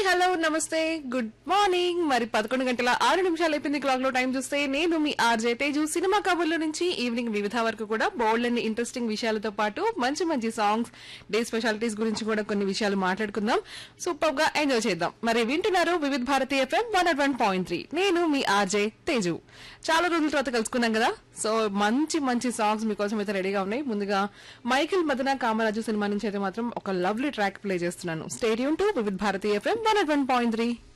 hello నమస్తే good morning మరి పదకొండు గంటల ఆరు నిమిషాలు అయిపోయింది క్లాక్ లో టైం చూస్తే నేను మీ ఆర్జే తేజు సినిమా కబుర్ల నుంచి ఈవినింగ్ వివిధ వరకు కూడా బోల్డ్ అన్ని ఇంట్రెస్టింగ్ విషయాలతో పాటు మంచి మంచి సాంగ్స్ డే స్పెషాలిటీస్ గురించి కూడా కొన్ని విషయాలు మాట్లాడుకుందాం సూపర్ గా ఎంజాయ్ చేద్దాం మరి వింటున్నారు Vividh Bharati FM one at one point three నేను మీ ఆర్జే తేజు చాలా రోజుల తర్వాత కలుసుకున్నాం కదా సో మంచి మంచి సాంగ్స్ మీకోసం అయితే రెడీగా ఉన్నాయి ముందుగా మైకిల్ మదన కామరాజు సినిమా నుంచి అయితే మాత్రం ఒక లవ్లీ ట్రాక్ ప్లే చేస్తున్నాను stay tuned to Vividh Bharati FM one at one point three